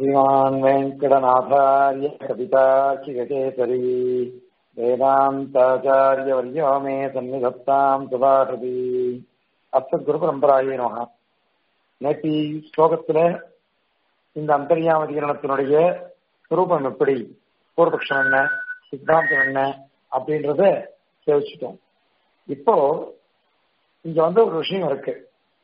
श्रीमान् वेङ्कटनाथार्य कविताचिगकेसरी वेदान्ताचार्यवर्यो मे सन्निधत्ताम् सुभाषति அசத்குரு பரம்பராயே நமக நேற்று ஸ்லோகத்துல இந்த அந்தரியாம தீரணத்தினுடைய சுரூபம் எப்படி பூர்வபக்ஷம் என்ன சித்தாந்தம் என்ன அப்படின்றத தெரிவிச்சிட்டோம் இப்போ இங்க வந்து ஒரு விஷயம் இருக்கு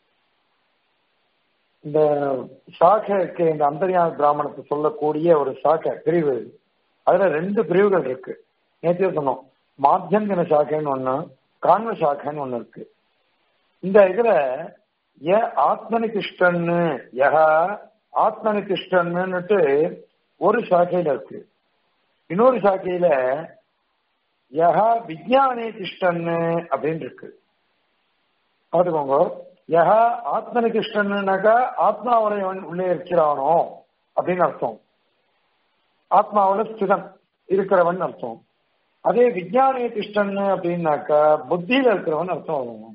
இந்த சாக்கைக்கு இந்த அந்தரியாம பிராமணத்தை சொல்லக்கூடிய ஒரு சாக்கை பிரிவு அதுல ரெண்டு பிரிவுகள் இருக்கு நேற்று சொன்னோம் மாத்தியந்தின சாக்கைன்னு ஒண்ணு காண்ம சாக்கைன்னு ஒண்ணு இருக்கு இந்த இதுல ஏ ஆத்மனிகிருஷ்டன்னு யஹா ஆத்மனிகிருஷ்டன்னுட்டு ஒரு சாக்கையில இருக்கு இன்னொரு சாக்கையில யஹா விஜயானே கிருஷ்ணன்னு அப்படின்னு இருக்கு பார்த்துக்கோங்க யஹா ஆத்மனிகிருஷ்ணன்னாக்கா ஆத்மாவுடைய உள்ளே இருக்கிறானோ அப்படின்னு அர்த்தம் ஆத்மாவோட ஸ்திதம் இருக்கிறவன் அர்த்தம் அதே விஜயானே கிருஷ்ணன் அப்படின்னாக்கா புத்தியில இருக்கிறவன் அர்த்தம் வரும்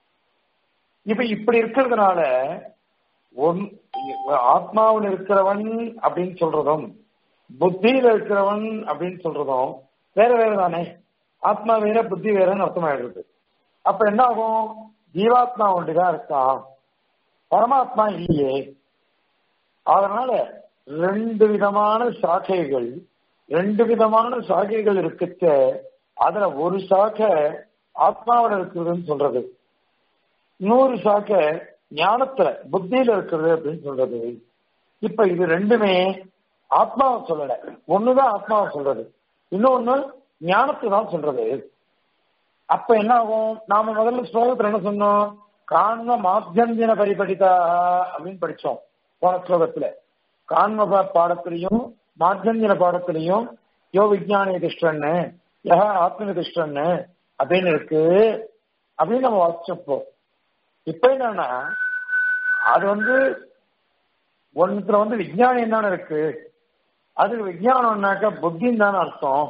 இப்ப இப்படி இருக்கிறதுனால ஒன் ஆத்மாவில் இருக்கிறவன் அப்படின்னு சொல்றதும் புத்தியில இருக்கிறவன் அப்படின்னு சொல்றதும் வேற வேற தானே ஆத்மா வேற புத்தி வேறன்னு அர்த்தமாயிடுறது அப்ப என்ன ஆகும் ஜீவாத்மா ஒன்றுதான் இருக்கான் பரமாத்மா இல்லையே அதனால ரெண்டு விதமான சாக்கைகள் ரெண்டு விதமான சாக்கைகள் இருக்குச்ச அதுல ஒரு சாக்கை ஆத்மாவில் இருக்குதுன்னு சொல்றது இன்னொரு சாக்க ஞானத்துல புத்தியில இருக்கிறது அப்படின்னு சொல்றது இப்ப இது ரெண்டுமே ஆத்மாவை சொல்லல ஒண்ணுதான் ஆத்மாவை சொல்றது இன்னொன்னு ஞானத்தை தான் சொல்றது அப்ப என்ன ஆகும் நாம முதல்ல ஸ்லோகத்துல என்ன சொன்னோம் காண்ம மாத்தியந்தின பரிபடிதா அப்படின்னு படிச்சோம் போன ஸ்லோகத்துல காண்ம பாடத்திலையும் மாத்தியந்தின பாடத்திலையும் யோ விஜயான கிருஷ்ணன்னு யஹ ஆத்மன கிருஷ்ணன்னு அப்படின்னு இருக்கு அப்படின்னு நம்ம வாசிச்சப்போ இப்ப என்னன்னா அது வந்து ஒன்னுத்துல வந்து விஜயானம் தானே இருக்கு அதுக்கு விஜயானம்னாக்கா புத்தின்னு தானே அர்த்தம்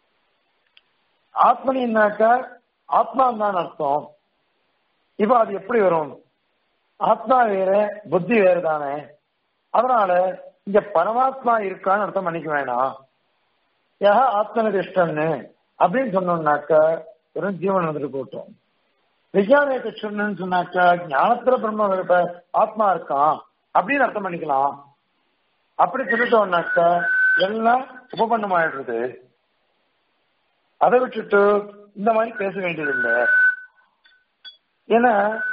ஆத்மனின்னாக்கா ஆத்மா தான் அர்த்தம் இப்ப அது எப்படி வரும் ஆத்மா வேற புத்தி வேறு தானே அதனால இங்க பரமாத்மா இருக்கான்னு அர்த்தம் பண்ணிக்க வேணாம் யஹ ஆத்மனிஷ்டன்னு அப்படின்னு சொன்னோம்னாக்கா வெறும் ஜீவன் வந்துட்டு போட்டோம் விஜயாலய கிருஷ்ணன் சொன்னாக்கா ஞானத்துல பிரம்ம ஆத்மா இருக்கான் அப்படின்னு அர்த்தம் பண்ணிக்கலாம் அப்படி சொல்லிட்டோம்னாக்கா எல்லாம் உபபண்ணம் ஆயிடுறது அதை விட்டுட்டு இந்த மாதிரி பேச வேண்டியதில்லை ஏன்னா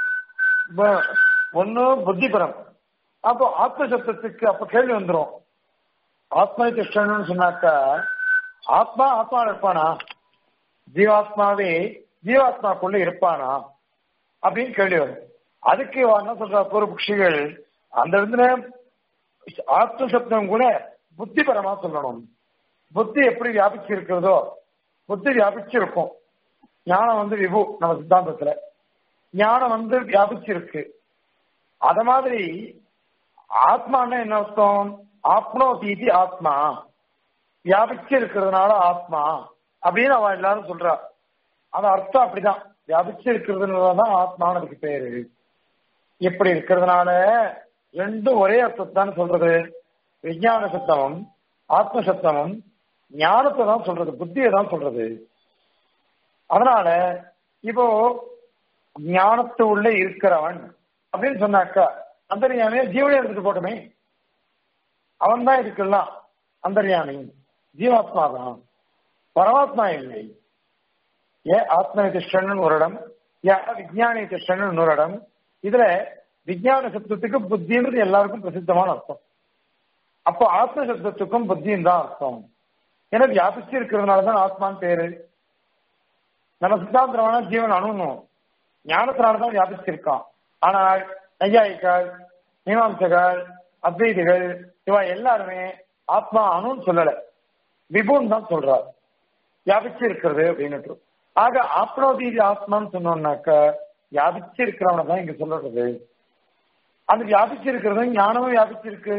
ஒன்னு புத்திபரம் அப்போ ஆத்ம சப்தத்துக்கு அப்ப கேள்வி வந்துடும் ஆத்ம கிருஷ்ணன் சொன்னாக்கா ஆத்மா ஆத்மா இருப்பானா ஜீவாத்மாவே ஜீவாத்மாக்குள்ள இருப்பானா அப்படின்னு கேள்வி வரும் அதுக்கு என்ன சொல்ற பூர்வபக்ஷிகள் அந்த இடத்துல ஆத்ம சப்தம் கூட புத்திபரமா சொல்லணும் புத்தி எப்படி வியாபிச்சு இருக்கிறதோ புத்தி வியாபிச்சிருக்கும் ஞானம் வந்து விபு நம்ம சித்தாந்தத்துல ஞானம் வந்து வியாபிச்சிருக்கு அத மாதிரி ஆத்மான்னா என்ன அர்த்தம் ஆத்மோ தீதி ஆத்மா வியாபிச்சு இருக்கிறதுனால ஆத்மா அப்படின்னு அவன் எல்லாரும் சொல்றா அந்த அர்த்தம் அப்படிதான் வியாபிச்சு இருக்கிறதுனாலதான் ஆத்மானதுக்கு பேரு இப்படி இருக்கிறதுனால ரெண்டும் ஒரே அர்த்தத்தான் சொல்றது விஞ்ஞான சத்தமும் ஆத்ம சத்தமும் ஞானத்தை தான் சொல்றது புத்தியை தான் சொல்றது அதனால இப்போ ஞானத்து உள்ள இருக்கிறவன் அப்படின்னு சொன்னாக்கா அந்தரியாமே ஜீவனை எடுத்துட்டு போட்டோமே அவன் தான் இருக்கலாம் அந்தரியாமி ஜீவாத்மா தான் பரமாத்மா இல்லை ஏ ஆத்ம கிருஷ்ணன் ஒரு இடம் ஏ விஜயானி கிருஷ்ணன் இன்னொரு இடம் இதுல விஜயான சப்தத்துக்கு புத்தின்றது எல்லாருக்கும் பிரசித்தமான அர்த்தம் அப்போ ஆத்ம சப்தத்துக்கும் புத்தியும் தான் அர்த்தம் ஏன்னா வியாபிச்சு இருக்கிறதுனாலதான் ஆத்மான்னு பேரு நம்ம சித்தாந்தமான ஜீவன் அணுணும் ஞானத்தினாலதான் வியாபிச்சிருக்கான் ஆனால் நையாயிக்கால் மீமாம்சகால் அத்வைதிகள் இவ எல்லாருமே ஆத்மா அணுன்னு சொல்லல விபுன்னு தான் சொல்றார் வியாபிச்சு இருக்கிறது அப்படின்னு ஆக ஆப்னோதீதி ஆத்மான்னு சொன்னோம்னாக்க வியாபிச்சு இருக்கிறவனை தான் இங்க சொல்றது அந்த வியாபிச்சு இருக்கிறது ஞானமும் வியாபிச்சிருக்கு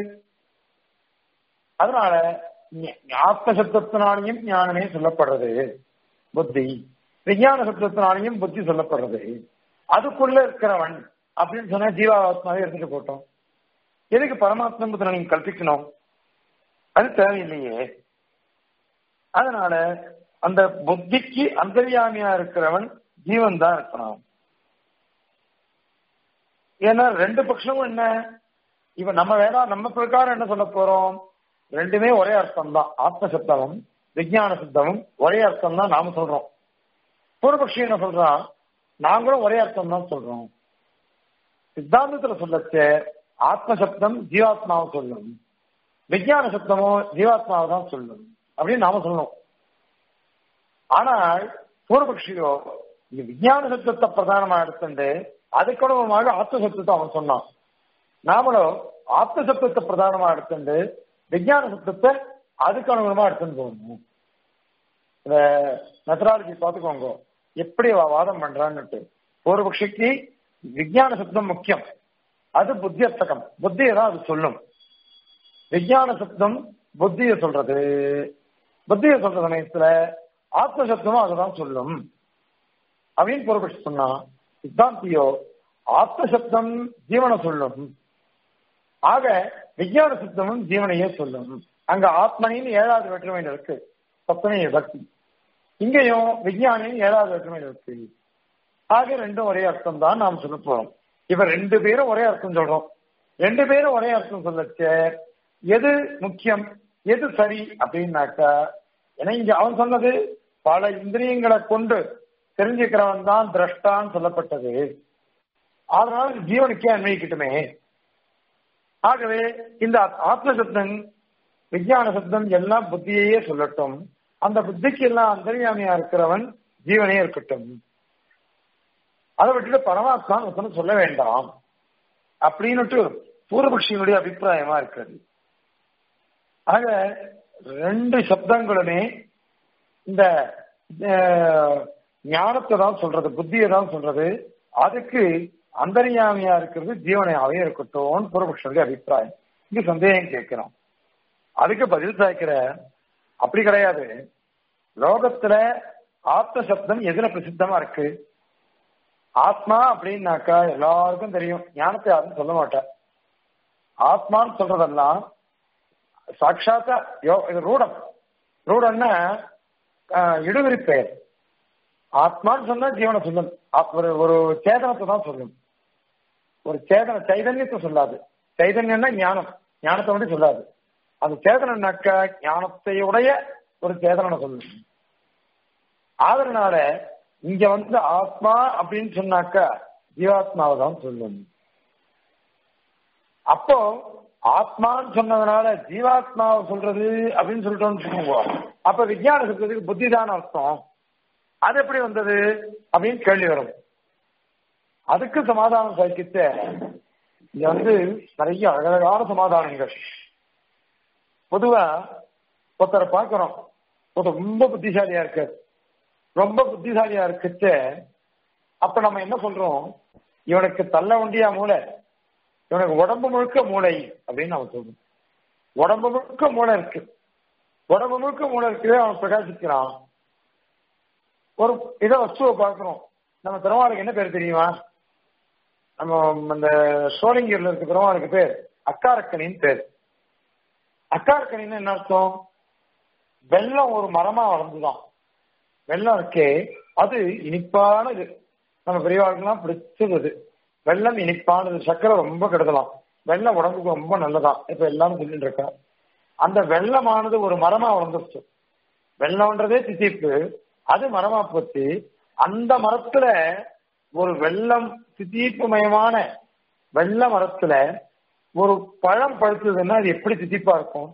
அதனால ஆத்ம சப்தத்தினாலையும் ஞானமே சொல்லப்படுறது புத்தி விஞ்ஞான சப்தத்தினாலையும் புத்தி சொல்லப்படுறது அதுக்குள்ள இருக்கிறவன் அப்படின்னு சொன்னா ஜீவாத்மாவே எடுத்துட்டு போட்டோம் எதுக்கு பரமாத்மா நீங்க கல்பிக்கணும் அது தேவையில்லையே அதனால அந்த புத்திக்கு அந்தர்யாமியா இருக்கிறவன் ஜீவன் தான் இருக்கணும் ஏன்னா ரெண்டு பட்சமும் என்ன இவன் நம்ம வேதா நம்ம பிரகாரம் என்ன சொல்ல போறோம் ரெண்டுமே ஒரே அர்த்தம் தான் ஆத்ம சப்தமும் விஜயான சப்தமும் ஒரே அர்த்தம் தான் நாம சொல்றோம் பூர்வபக்ஷி என்ன சொல்றான் நாங்களும் ஒரே அர்த்தம் தான் சொல்றோம் சித்தாந்தத்துல சொல்லச்ச ஆத்ம சப்தம் ஜீவாத்மாவை சொல்லும் விஜயான சப்தமோ ஜீவாத்மாவை தான் சொல்லும் அப்படின்னு நாம சொல்லணும் ஆனால் பூர்வபக்ஷியோ இந்த விஞ்ஞான சப்தத்தை பிரதானமா எடுத்துட்டு அதுக்கணுமாக ஆத்ம சப்தத்தை அவன் சொன்னான் நாமளும் ஆத்ம சப்தத்தை பிரதானமா எடுத்துட்டு விஞ்ஞான சப்தத்தை அதுக்கு அனுகுணமா எடுத்துன்னு போகணும் இந்த மெத்தடாலஜி பார்த்துக்கோங்க எப்படி அவ வாதம் பண்றான்னுட்டு பூர்வபக்ஷிக்கு விஞ்ஞான சப்தம் முக்கியம் அது புத்தியர்த்தகம் புத்தியை தான் அது சொல்லும் விஞ்ஞான சப்தம் புத்தியை சொல்றது புத்தியை சொல்ற சமயத்துல ஆத்ம சப்தமும் அதுதான் சொல்லும் அப்படின்னு பூர்வபக்ஷி சொன்னா சித்தாந்தியோ ஆத்ம சப்தம் ஜீவனை சொல்லும் ஆக விஞ்ஞான சித்தமும் ஜீவனையே சொல்லும் அங்க ஆத்மனின்னு ஏழாவது வேற்றுமையில் இருக்கு சப்தமே பக்தி இங்கேயும் விஞ்ஞானியும் ஏழாவது வேற்றுமையில் இருக்கு ஆக ரெண்டும் ஒரே அர்த்தம் தான் நாம் சொல்ல போறோம் இப்ப ரெண்டு பேரும் ஒரே அர்த்தம் சொல்றோம் ரெண்டு பேரும் ஒரே அர்த்தம் சொல்லச்ச எது முக்கியம் எது சரி அப்படின்னாக்கா ஏன்னா இங்க அவன் சொன்னது பல இந்திரியங்களை கொண்டு தெரிஞ்சுக்கிறவன் தான் திரஷ்டான்னு சொல்லப்பட்டது அதனால ஜீவனுக்கே அன்வயிக்கட்டுமே ஆகவே இந்த ஆத்ம சப்தம் விஞ்ஞான சப்தம் எல்லாம் புத்தியையே சொல்லட்டும் அந்த புத்திக்கு எல்லாம் அந்தரியாமையா இருக்கிறவன் ஜீவனே இருக்கட்டும் அதை விட்டுட்டு பரமாத்மான்னு ஒருத்தனும் சொல்ல வேண்டாம் அப்படின்னுட்டு பூர்வபக்ஷியினுடைய அபிப்பிராயமா இருக்கிறது ஆக ரெண்டு சப்தங்களுமே இந்த ஞானத்தை தான் சொல்றது புத்தியை தான் சொல்றது அதுக்கு அந்தரியாமையா இருக்கிறது ஜீவனையாவே இருக்கட்டும் பூர்வபக்ஷனுடைய அபிப்பிராயம் இங்க சந்தேகம் கேட்கிறோம் அதுக்கு பதில் சாய்க்கிற அப்படி கிடையாது லோகத்துல ஆத்ம சப்தம் எதுல பிரசித்தமா இருக்கு ஆத்மா அப்படின்னாக்கா எல்லாருக்கும் தெரியும் ஞானத்தை யாரும் சொல்ல மாட்டேன் ஆத்மான்னு சொல்றதெல்லாம் சாட்சாத்தா யோ இது ரூடம் ரூடம்னா இடுவிரி பெயர் ஆத்மான்னு சொன்னா ஜீவனை சொல்லும் ஒரு ஒரு சேதனத்தை தான் சொல்லும் ஒரு சேதன சைதன்யத்தை சொல்லாது சைதன்யம்னா ஞானம் ஞானத்தை மட்டும் சொல்லாது அந்த சேதனம்னாக்க ஞானத்தையுடைய ஒரு சேதனை சொல்லும் அதனால இங்க வந்து ஆத்மா அப்படின்னு சொன்னாக்க ஜீவாத்மாவை தான் சொல்லும் அப்போ ஆத்மான்னு சொன்னதுனால ஜீவாத்மாவை சொல்றது அப்படின்னு சொல்லிட்டோம்னு சொல்லுங்க அப்ப விஞ்ஞான சொல்றதுக்கு புத்தி தான் அர்த்தம் அது எப்படி வந்தது அப்படின்னு கேள்வி வரும் அதுக்கு சமாதானம் சகித்த இங்க வந்து நிறைய அழகழகான சமாதானங்கள் பொதுவா ஒருத்தரை பார்க்கிறோம் ஒருத்தர் ரொம்ப புத்திசாலியா இருக்காரு ரொம்ப புத்திசாலியா இருக்குச்ச அப்ப நம்ம என்ன சொல்றோம் இவனுக்கு தள்ள வண்டியா மூளை இவனுக்கு உடம்பு முழுக்க மூளை அப்படின்னு நம்ம சொல்றோம் உடம்பு முழுக்க மூளை இருக்கு உடம்பு முழுக்க மூளை இருக்கு அவன் பிரகாசிக்கிறான் ஒரு இதை வஸ்துவை பார்க்கிறோம் நம்ம திருமாலுக்கு என்ன பேர் தெரியுமா நம்ம அந்த சோழங்கியர்ல இருக்க பெருமாளுக்கு பேர் அக்காரக்கணின்னு பேர் அக்காரக்கணின்னு என்ன அர்த்தம் வெள்ளம் ஒரு மரமா வளர்ந்துதான் வெள்ளம் இருக்கே அது இனிப்பானது நம்ம பெரியவாளுக்கெல்லாம் பிடிச்சது அது வெள்ளம் இனிப்பானது சக்கரை ரொம்ப கெடுதலாம் வெள்ளம் உடம்புக்கு ரொம்ப நல்லதான் இப்ப எல்லாரும் சொல்லிட்டு இருக்கா அந்த வெள்ளமானது ஒரு மரமா வளர்ந்துருச்சு வெள்ளம்ன்றதே தித்திப்பு அது மரமா போச்சு அந்த மரத்துல ஒரு வெள்ளம் தித்திப்புமயமான வெள்ள மரத்துல ஒரு பழம் பழுத்ததுன்னா அது எப்படி தித்திப்பா இருக்கும்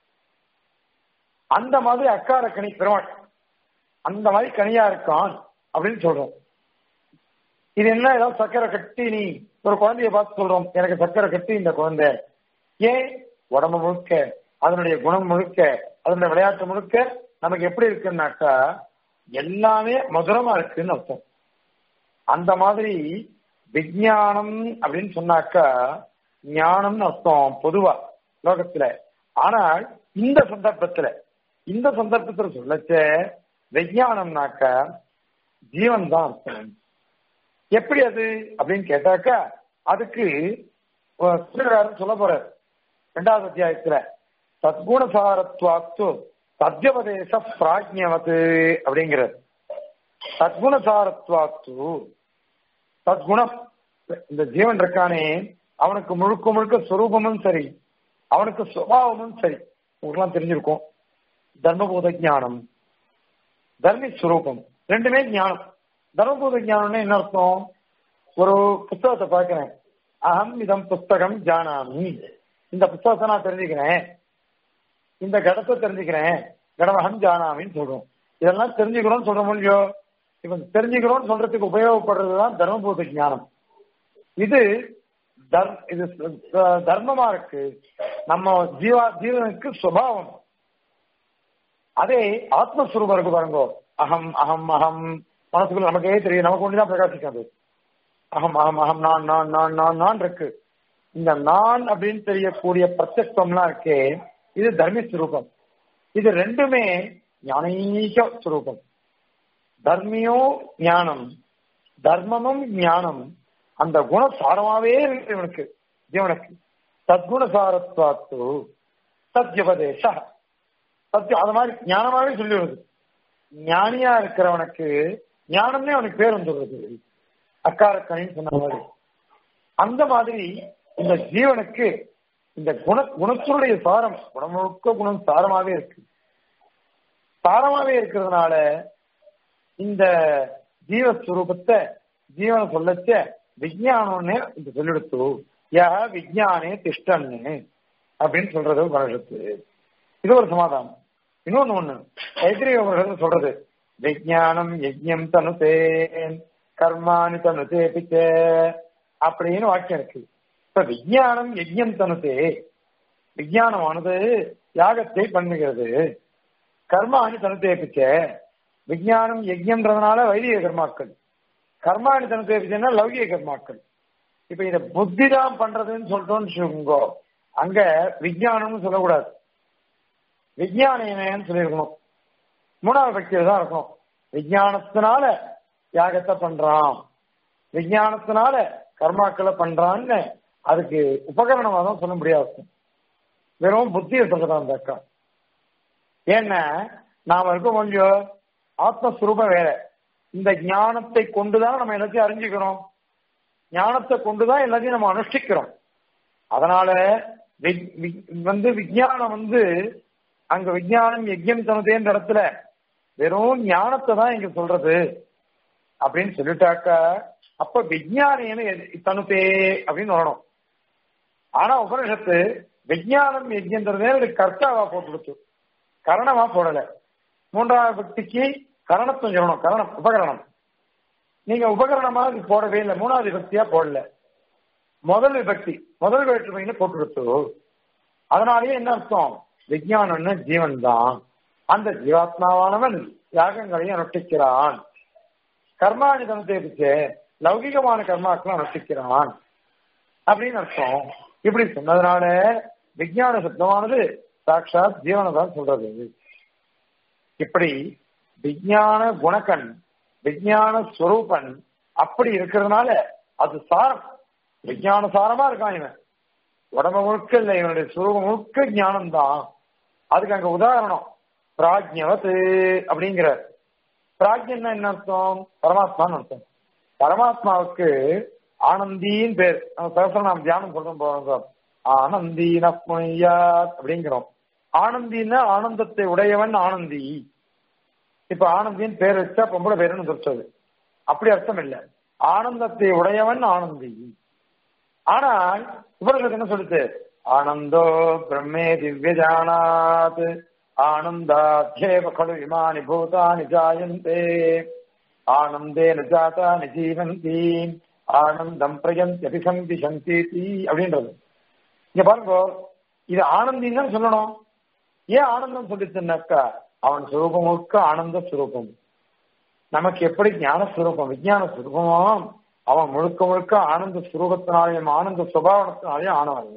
அந்த மாதிரி அக்கார கனி பெருமாள் அந்த மாதிரி கனியா இருக்கான் அப்படின்னு சொல்றோம் இது என்ன ஏதாவது சக்கரை கட்டி நீ ஒரு குழந்தைய பார்த்து சொல்றோம் எனக்கு சக்கரை கட்டி இந்த குழந்தை ஏன் உடம்பு முழுக்க அதனுடைய குணம் முழுக்க அதனுடைய விளையாட்டு முழுக்க நமக்கு எப்படி இருக்குன்னாக்கா எல்லாமே மதுரமா இருக்குன்னு அர்த்தம் அந்த மாதிரி விஜயானம் அப்படின்னு சொன்னாக்கா ஞானம்னு அர்த்தம் பொதுவா லோகத்துல ஆனால் இந்த சந்தர்ப்பத்துல இந்த சந்தர்ப்பத்துல சொல்லச்ச விஜயானம்னாக்க ஜீவன் தான் அர்த்தம் எப்படி அது அப்படின்னு கேட்டாக்கா அதுக்கு சொல்ல போறாரு ரெண்டாவது அத்தியாயத்துல சத்குணசாரத்வாத்து சத்யபதேச பிராஜ்யவத்து அப்படிங்கிறது சத்குணசாரத்வாத்து சத்குணம் இந்த ஜீவன் இருக்கானே அவனுக்கு முழுக்க முழுக்க ஸ்வரூபமும் சரி அவனுக்கு சுபாவமும் சரி உங்களுக்குலாம் தெரிஞ்சிருக்கும் தர்மபூத ஞானம் தர்மி ஸ்வரூபம் ரெண்டுமே ஞானம் தர்மபூத ஞானம்னு என்ன அர்த்தம் ஒரு புத்தகத்தை பார்க்கிறேன் அகம் இதம் புஸ்தகம் ஜானாமி இந்த புத்தகத்தை நான் தெரிஞ்சுக்கிறேன் இந்த கடத்தை தெரிஞ்சுக்கிறேன் கடமகம் ஜானாமின்னு சொல்றோம் இதெல்லாம் தெரிஞ்சுக்கிறோம்னு சொல்ற முடியும் இப்ப தெரிஞ்சுக்கிறோம்னு சொல்றதுக்கு உபயோகப்படுறதுதான் தர்மபூத ஞானம் இது தர் இது தர்மமா இருக்கு நம்ம ஜீவா ஜீவனுக்கு சுபாவம் அதே ஆத்மஸ்வரூபம் இருக்கு பாருங்க அகம் அகம் அகம் மனசுக்குள்ள நமக்கே தெரியும் நமக்கு ஒண்ணுதான் பிரகாசிக்காது அகம் அகம் அகம் நான் நான் நான் நான் நான் இருக்கு இந்த நான் அப்படின்னு தெரியக்கூடிய பிரத்யக்வம்லாம் இருக்கே இது தர்மி ஸ்வரூபம் இது ரெண்டுமே ஞானீக ஸ்வரூபம் தர்மியோ ஞானம் தர்மமும் ஞானம் அந்த குணசாரமாவே இருக்கு இவனுக்கு ஜீவனுக்கு சத்குணசாரத்வாத்து சத்யபதேச சத்தியம் அது மாதிரி ஞானமாவே சொல்லி வருது ஞானியா இருக்கிறவனுக்கு ஞானம்னே அவனுக்கு பேர் வந்துடுறது அக்காரக்கணின்னு சொன்ன மாதிரி அந்த மாதிரி இந்த ஜீவனுக்கு இந்த குண குணத்தினுடைய சாரம் குணமுழுக்க குணம் சாரமாவே இருக்கு சாரமாவே இருக்கிறதுனால இந்த ஜீவஸ்வரூபத்தை ஜீவனை சொல்லச்ச விஜயானம்னு இந்த சொல்லிடுத்து யா விஜயானே திஷ்டன்னு அப்படின்னு சொல்றது உபனிஷத்து இது ஒரு சமாதானம் இன்னொன்னு ஒண்ணு தைத்திரிய உபனிஷத்து சொல்றது விஜயானம் யஜ்யம் தனுதே கர்மானி தனுதே பிச்ச அப்படின்னு வாக்கியம் இருக்கு இப்ப விஜயானம் யஜ்யம் தனுதே விஜயானமானது யாகத்தை பண்ணுகிறது கர்மானி தனுதே பிச்ச விஜயானம் யஜ்யம்ன்றதுனால வைதிக கர்மாக்கள் கர்மானி தனுதே பிச்சைன்னா லௌகிக கர்மாக்கள் இப்ப இத புத்தி தான் பண்றதுன்னு சொல்லிட்டோம்னு வச்சுக்கோங்க அங்க விஜயானம்னு சொல்லக்கூடாது விஜயானம்னு சொல்லியிருக்கணும் மூணாவது பக்தியில தான் இருக்கணும் விஜயானத்தினால யாகத்தை பண்றான் விஜயானத்தினால கர்மாக்களை பண்றான்னு அதுக்கு உபகரணமா தான் சொல்ல முடியாது வெறும் புத்தியை சொல்றதா அந்த அக்கா ஏன்னா நாம இருக்க கொஞ்சம் ஆத்மஸ்வரூபம் வேற இந்த ஞானத்தை கொண்டுதான் நம்ம எல்லாத்தையும் அறிஞ்சுக்கிறோம் ஞானத்தை கொண்டுதான் எல்லாத்தையும் நம்ம அனுஷ்டிக்கிறோம் அதனால வந்து விஜயானம் வந்து அங்க விஜயானம் யஜ்யம் தனதேன்ற இடத்துல வெறும் ஞானத்தை தான் இங்க சொல்றது அப்படின்னு சொல்லிட்டாக்கா அப்ப விஜயானின்னு தனுதே அப்படின்னு வரணும் ஆனா உபனிஷத்து விஜயானம் யஜ்யன்றதே ஒரு கர்த்தாவா போட்டு கொடுத்து கரணமா போடல மூன்றாவது பக்திக்கு கரணத்தும் சொல்லணும் கரணம் உபகரணம் நீங்க உபகரணமா இது போடவே இல்லை மூணாவது விபக்தியா போடல முதல் விபக்தி முதல் வேற்றுமைன்னு போட்டு கொடுத்து அதனாலேயே என்ன அர்த்தம் விஜயானம்னு ஜீவன் தான் அந்த ஜீவாத்மாவானவன் யாகங்களையும் அனுஷ்டிக்கிறான் கர்மாணி தனத்தை பிடிச்சு லௌகிகமான கர்மாக்களும் அனுஷ்டிக்கிறான் அப்படின்னு அர்த்தம் இப்படி சொன்னதுனால விஜயான சப்தமானது சாட்சாத் ஜீவனை தான் சொல்றது இப்படி விஜயான குணக்கன் விஜயான ஸ்வரூபன் அப்படி இருக்கிறதுனால அது சாரம் விஜயான சாரமா இருக்கான் இவன் உடம்பு முழுக்க இல்லை இவனுடைய சுரூபம் முழுக்க ஞானம் தான் அதுக்கு அங்க உதாரணம் பிராஜ்யவத்து அப்படிங்கிற பிராஜ்யன்னா என்ன அர்த்தம் பரமாத்மான்னு அர்த்தம் பரமாத்மாவுக்கு ஆனந்தின்னு பேர் நம்ம பேசுற நாம் தியானம் சொல்றோம் போறோம் ஆனந்தி நப்முனியாத் அப்படிங்கிறோம் ஆனந்தின்னா ஆனந்தத்தை உடையவன் ஆனந்தி இப்ப ஆனந்தின்னு பேர் வச்சா பொம்பளை பேருன்னு சொல்றது அப்படி அர்த்தம் இல்ல ஆனந்தத்தை உடையவன் ஆனந்தி ஆனால் இவர்களுக்கு என்ன சொல்லுது ஆனந்தோ பிரம்மே திவ்யஜானாத் ஆனந்தாத்யேவ கடு இமானி பூதானி ஜாயந்தே ஆனந்தேன ஜாதானி ஜீவந்தி ஆனந்தம் பிரயந்தி அபிசந்தி சந்தி அப்படின்றது இங்க பாருங்க இது ஆனந்தின்னு தான் சொல்லணும் ஏன் ஆனந்தம் சொல்லிச்சுன்னாக்கா அவன் சுரூபம் முழுக்க ஆனந்த சுரூபம் நமக்கு எப்படி ஞான சுரூபம் விஜயான சுரூபமோ அவன் முழுக்க முழுக்க ஆனந்த சுரூபத்தினாலையும் ஆனந்த சுபாவனத்தினாலையும் ஆனவன்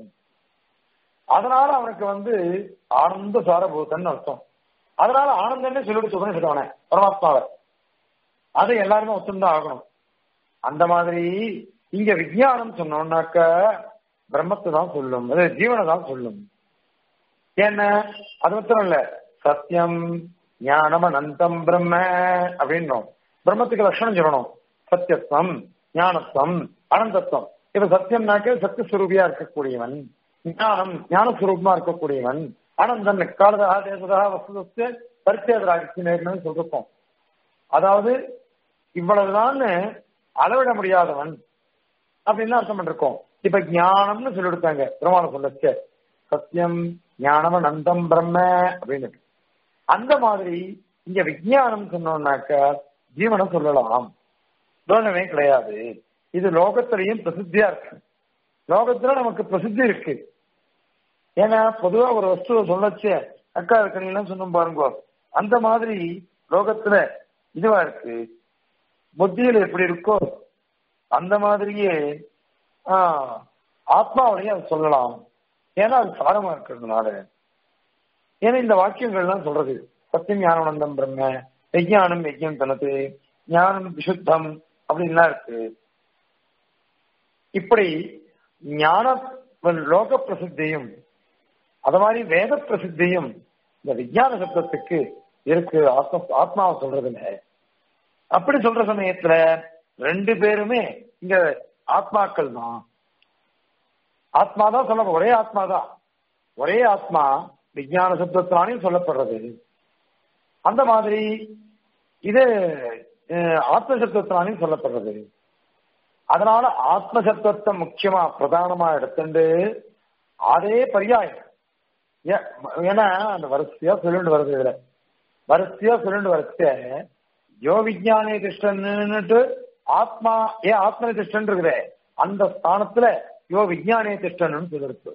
அதனால அவனுக்கு வந்து ஆனந்த சாரபூதன் அர்த்தம் அதனால ஆனந்தமே சொல்லிட்டு சுகன்னு சொல்லுவானே பரமாத்மாவை அதை எல்லாருமே ஒத்துந்தான் ஆகணும் அந்த மாதிரி இங்க விஜயானம் சொன்னோம்னாக்க பிரம்மத்தை தான் சொல்லும் அது ஜீவனை தான் சொல்லும் ஏன்னா அது மாத்திரம் இல்ல சத்தியம் ஞானம் அனந்தம் பிரம்ம அப்படின்றோம் பிரம்மத்துக்கு லட்சணம் சொல்லணும் சத்தியத்துவம் ஞானத்துவம் அனந்தத்துவம் இப்ப சத்தியம்னாக்க சத்தியஸ்வரூபியா இருக்கக்கூடியவன் ஞானம் ஞானஸ்வரூபமா இருக்கக்கூடியவன் அனந்தன் காலதா தேசதா வசுதஸ்து பரிச்சேதராகிச்சு நேர்னு சொல்லிருப்போம் அதாவது இவ்வளவுதான் அளவிட முடியாதவன் அப்படின்னு அர்த்தம் பண்ணிருக்கோம் இப்ப ஞானம்னு சொல்லி கொடுத்தாங்க பிரமாணம் சொல்லச்சு சத்தியம் ஞானம் அனந்தம் பிரம்ம அப்படின்னு அந்த மாதிரி இங்க விஜயானம் சொன்னோம்னாக்க ஜீவனம் சொல்லலாம் தோணமே கிடையாது இது லோகத்திலையும் பிரசித்தியா இருக்கு லோகத்துல நமக்கு பிரசித்தி இருக்கு ஏன்னா பொதுவா ஒரு வஸ்துவை சொல்லச்சு அக்கா இருக்கணும் சொன்னோம் பாருங்க அந்த மாதிரி லோகத்துல இதுவா இருக்கு புத்தியில எப்படி இருக்கோ அந்த மாதிரியே ஆத்மாவிலையும் அது சொல்லலாம் ஏன்னா அது சாரமா இருக்கிறதுனால ஏன்னா இந்த வாக்கியங்கள்லாம் சொல்றது சத்தியம் ஞானவனந்தம் பிரம்ம விஜயானம் யஜ்யம் தனது ஞானம் விசுத்தம் அப்படின்லாம் இருக்கு இப்படி ஞான லோக பிரசித்தியும் அது மாதிரி வேத பிரசித்தியும் இந்த விஞ்ஞான சப்தத்துக்கு இருக்கு ஆத்மா ஆத்மாவை சொல்றதுல அப்படி சொல்ற சமயத்துல ரெண்டு பேருமே இங்க ஆத்மாக்கள் தான் ஆத்மா தான் சொல்ல ஒரே ஆத்மா தான் ஒரே ஆத்மா விஞ்ஞான சப்தத்தினாலையும் சொல்லப்படுறது அந்த மாதிரி இது ஆத்ம சப்தத்தினாலையும் சொல்லப்படுறது அதனால ஆத்ம சப்தத்தை முக்கியமா பிரதானமா எடுத்துட்டு அதே பரியாயம் ஏன்னா அந்த வரிசையா சொல்லிட்டு வருது இதுல வரிசையா சொல்லிட்டு வரிசை யோ விஜயானே திஷ்டன்னுட்டு ஆத்மா ஏன் ஆத்ம திஷ்டன் இருக்குதே அந்த ஸ்தானத்துல யோ விஜயானே திஷ்டன் சொல்லிருக்கு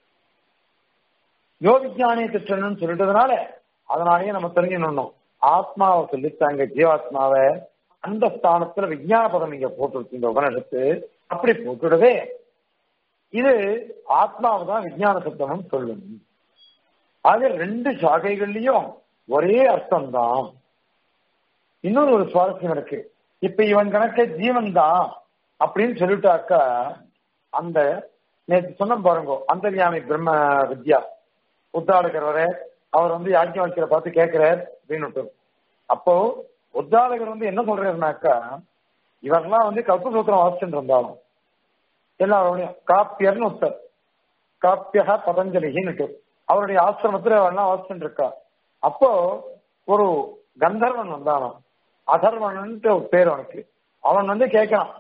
யோ விஜயானே திஷ்டன் சொல்லிட்டதுனால அதனாலயே நம்ம தெரிஞ்சுக்கணும் ஆத்மாவை சொல்லித்தாங்க ஜீவாத்மாவை அந்த ஸ்தானத்துல விஜயான பதம் இங்க போட்டு இந்த உபநிஷத்து அப்படி போட்டுடவே இது ஆத்மாவை தான் விஜயான சப்தமும் சொல்லும் அது ரெண்டு சாகைகள்லயும் ஒரே அர்த்தம் தான் இன்னொரு ஒரு சுவாரஸ்யம் இருக்கு இப்ப இவன் கணக்க ஜீவன் தான் அப்படின்னு சொல்லிட்டாக்கா அந்த நேற்று சொன்ன பாருங்க அந்தர்யாமி பிரம்ம வித்யா உத்தாடகர் அவர் வந்து யாக்கியம் வைக்கிற பார்த்து கேட்கிறார் அப்படின்னு அப்போ உத்தாடகர் வந்து என்ன சொல்றாருனாக்கா இவரெல்லாம் வந்து கல்பசூத்திரம் வாசிச்சுட்டு இருந்தாலும் எல்லாரோடையும் காப்பியர்னு ஒருத்தர் காப்பியா பதஞ்சலின்னு அவருடைய ஆசிரமத்துல அவெல்லாம் வாசிச்சுட்டு இருக்கா அப்போ ஒரு கந்தர்வன் வந்தானாம் அதர்வன்ட்டு ஒரு பேர் அவனுக்கு அவன் வந்து கேட்கிறான்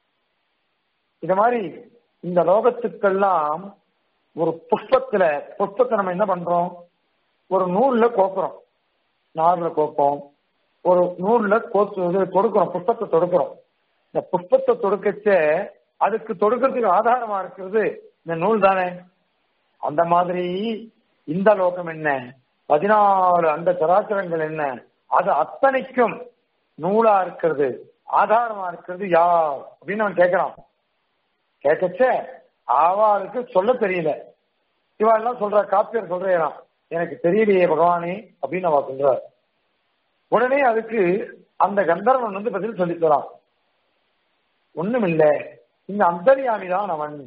இந்த மாதிரி இந்த லோகத்துக்கெல்லாம் ஒரு புஷ்பத்துல புஷ்பத்தை நம்ம என்ன பண்றோம் ஒரு நூல்ல கோக்குறோம் நார்ல கோப்போம் ஒரு நூல்ல கோத்து தொடுக்கிறோம் புஷ்பத்தை தொடுக்கிறோம் இந்த புஷ்பத்தை தொடுக்கச்ச அதுக்கு தொடுக்கிறதுக்கு ஆதாரமா இருக்கிறது இந்த நூல் தானே அந்த மாதிரி இந்த லோகம் என்ன பதினாலு அந்த சராச்சரங்கள் என்ன அது அத்தனைக்கும் நூலா இருக்கிறது ஆதாரமா இருக்கிறது யார் அப்படின்னு அவன் கேட்கிறான் கேட்கச்ச அவளுக்கு சொல்ல தெரியல இவாள்லாம் சொல்ற காப்பியர் சொல்றான் எனக்கு தெரியலையே பகவானே அப்படின்னு அவ சொல்ற உடனே அதுக்கு அந்த கந்தர்வன் வந்து பதில் சொல்லி தரான் ஒண்ணும் இல்ல இந்த அந்தர்யாமி தான் அவன்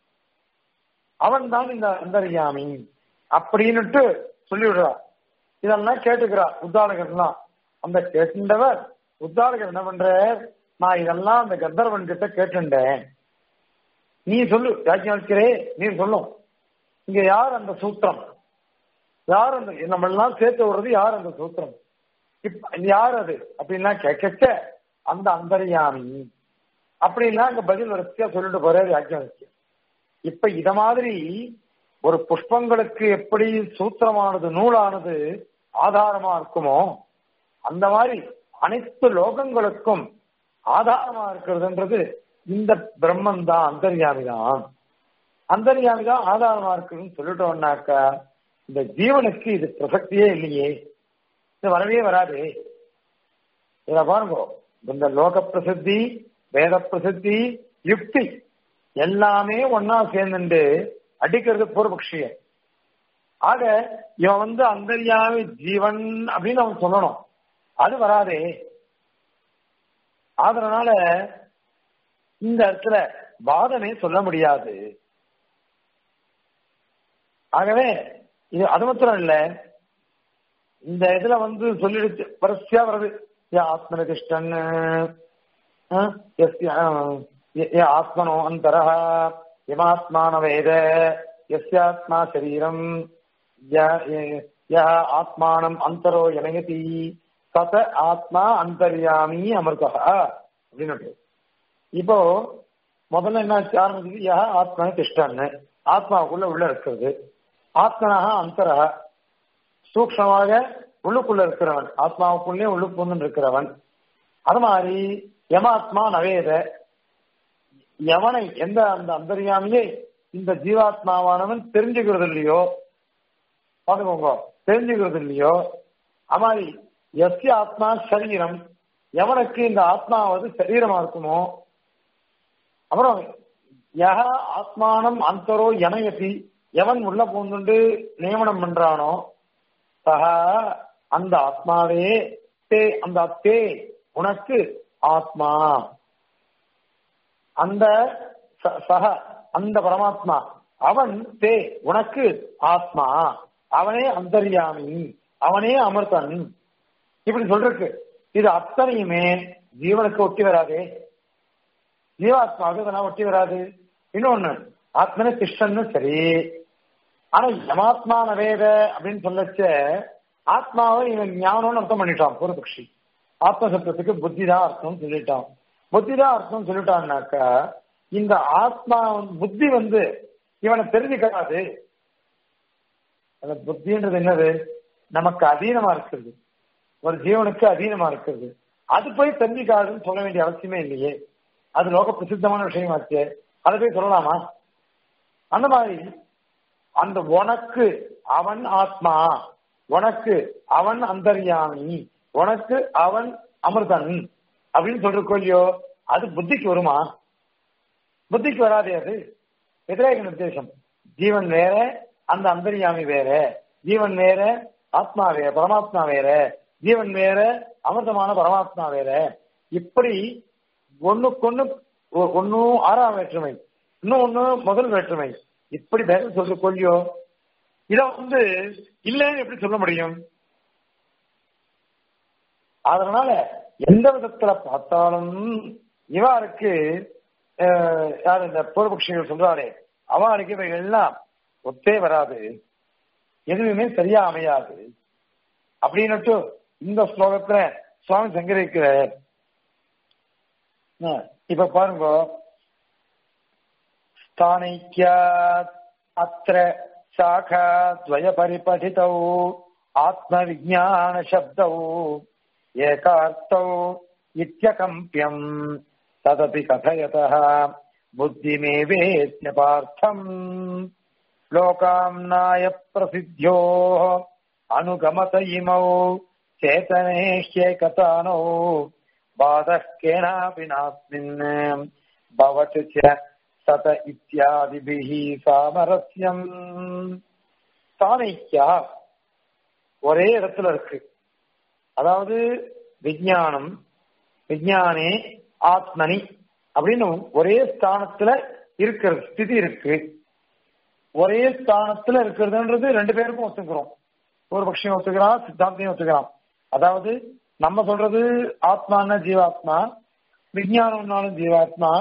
அவன் தான் இந்த அந்தர்யாமி அப்படின்னுட்டு சொல்லிவிடுறா இதெல்லாம் கேட்டுக்கிறா உத்தாரகர்லாம் அந்த கேட்டுண்டவர் உத்தாரகர் என்ன பண்ற நான் இதெல்லாம் அந்த கந்தர்வன் கிட்ட கேட்டுண்டேன் நீ சொல்லு யாக்கியரே நீ சொல்லும் இங்க யார் அந்த சூத்திரம் யார் அந்த நம்ம எல்லாம் சேர்த்து விடுறது யார் அந்த சூத்திரம் இப்ப யார் அது அப்படின்னா கேட்க அந்த அந்தரியாமி அப்படின்னா அங்க பதில் வரிசையா சொல்லிட்டு போறாரு யாக்கியம் இப்ப இத மாதிரி ஒரு புஷ்பங்களுக்கு எப்படி சூத்திரமானது நூலானது ஆதாரமா இருக்குமோ அந்த மாதிரி அனைத்து லோகங்களுக்கும் ஆதாரமா இருக்கிறதுன்றது இந்த பிரம்மன் தான் அந்தர்யாமி தான் அந்தர்யாமி தான் ஆதாரமா இருக்குதுன்னு சொல்லிட்டோம்னாக்கா இந்த ஜீவனுக்கு இது பிரசக்தியே இல்லையே இது வரவே வராது இத பாருங்க இந்த லோக பிரசித்தி வேத பிரசித்தி யுக்தி எல்லாமே ஒன்னா சேர்ந்துட்டு அடிக்கிறது பூர்வபக்ஷிய ஆக இவன் வந்து அந்தர்யாமி ஜீவன் அப்படின்னு அவன் சொல்லணும் அது வராதே அதனால இந்த இடத்துல வாதமே சொல்ல முடியாது ஆகவே இது அது மாத்திரம் இல்ல இந்த இதுல வந்து சொல்லிடுச்சு வரிசையா வருது யா ஆத்மனிதிஷ்டன் ஆத்மனோ அந்தரஹ யமாத்மான வேத எஸ்யாத்மா சரீரம் ய ஆத்மானம் அந்தரோ எனகதி சத ஆத்மா அந்தர்யாமி அமிர்தா அப்படின்னு இப்போ முதல்ல என்ன ஆரம்பிச்சது யா ஆத்மா திஷ்டான்னு ஆத்மாவுக்குள்ள உள்ள இருக்கிறது ஆத்மனாக அந்தரக சூக்ஷமாக உள்ளுக்குள்ள இருக்கிறவன் ஆத்மாவுக்குள்ளே உள்ளுக்குன்னு இருக்கிறவன் அது மாதிரி யமாத்மா நவேத எவனை எந்த அந்த அந்தரியாமையே இந்த ஜீவாத்மாவானவன் தெரிஞ்சுக்கிறது இல்லையோ பாத்துக்கோங்க தெரிஞ்சுக்கிறது இல்லையோ அது மாதிரி எஸ்ய ஆத்மா சரீரம் எவனுக்கு இந்த ஆத்மாவது சரீரமா இருக்குமோ அப்புறம் யக ஆத்மானம் அந்தரோ எனயதி எவன் உள்ள பூந்துண்டு நியமனம் பண்றானோ சக அந்த ஆத்மாவே தே அந்த தே உனக்கு ஆத்மா அந்த சக அந்த பரமாத்மா அவன் தே உனக்கு ஆத்மா அவனே அந்தர்யாமி அவனே அமிர்தன் இப்படி சொல்றக்கு இது அத்தனையுமே ஜீவனுக்கு ஒட்டி வராதே ஜீவாத்மாவுக்கு இதெல்லாம் ஒட்டி வராது இன்னொன்னு ஆத்மனே திஷ்டன்னு சரி ஆனா யமாத்மா நவேத அப்படின்னு சொல்லச்ச ஆத்மாவை இவன் ஞானம்னு அர்த்தம் பண்ணிட்டான் பூர்வபக்ஷி ஆத்மசப்தத்துக்கு புத்தி தான் அர்த்தம் சொல்லிட்டான் புத்தி தான் அர்த்தம் சொல்லிட்டான்னாக்கா இந்த ஆத்மா புத்தி வந்து இவனை தெரிஞ்சுக்காது அந்த புத்தின்றது என்னது நமக்கு அதீனமா இருக்கிறது ஒரு ஜீவனுக்கு அதீனமா இருக்கிறது அது போய் தெரிஞ்சுக்காதுன்னு சொல்ல வேண்டிய அவசியமே இல்லையே அது லோக பிரசித்தமான விஷயமாச்சு அதை போய் சொல்லலாமா அந்த மாதிரி அந்த உனக்கு அவன் ஆத்மா உனக்கு அவன் அந்தர்யாமி உனக்கு அவன் அமிர்தன் அப்படின்னு சொல்றக்கோ இல்லையோ அது புத்திக்கு வருமா புத்திக்கு வராதே அது எதிரேக நிர்தேசம் ஜீவன் வேற அந்த அந்தர்யாமி வேற ஜீவன் வேற ஆத்மா வேற பரமாத்மா வேற ஜீவன் வேற அமிர்தமான பரமாத்மா வேற இப்படி ஒண்ணுக்கொன்னு ஒன்னும் ஆறாம் வேற்றுமை இன்னும் ஒண்ணு முதல் வேற்றுமை இப்படி பேரம் சொல்ற கொள்ளியோ இத வந்து இல்லைன்னு எப்படி சொல்ல முடியும் அதனால எந்த விதத்துல பார்த்தாலும் இவாருக்கு யார் இந்த பூர்வபக்ஷிகள் சொல்றாரே அவனுக்கு இவைகள்லாம் ஒத்தே வராது எதுவுமே சரியா அமையாது அப்படின்னுட்டு இந்த ஸ்லோகத்துல சுவாமி சங்கரிக்கிறார் இப்ப பாருங்க ஸ்தானைக்கியாத் அத்திர சாகா துவய பரிபதிதௌ ஆத்மவிஜான சப்தௌ ஏகார்த்தௌ இத்தியகம்பியம் ததபி கதயதः புத்திமேவேத்ய பார்த்தம் லோகாம்னாய பிரசித்தியோः अनुगमत इमौ चेतने ह्येकतानौ बाधः केनापि नास्मिन् भवति च सत इत्यादिभिः सामरस्यम् சாணைக்கியா ஒரே இடத்துல இருக்கு அதாவது விஞ்ஞானம் விஞ்ஞானே ஆத்மனி அப்படின்னு ஒரே ஸ்தானத்துல இருக்கிற ஸ்திதி இருக்கு ஒரே ஸ்தானத்துல இருக்கிறதுன்றது ரெண்டு பேருக்கும் ஒத்துக்கிறோம் ஒரு பட்சியம் ஒத்துக்கிறான் சித்தாந்தையும் ஒத்துக்கிறான் அதாவது நம்ம சொல்றது ஆத்மான்னா ஜீவாத்மா விஞ்ஞானம்னாலும் ஜீவாத்மா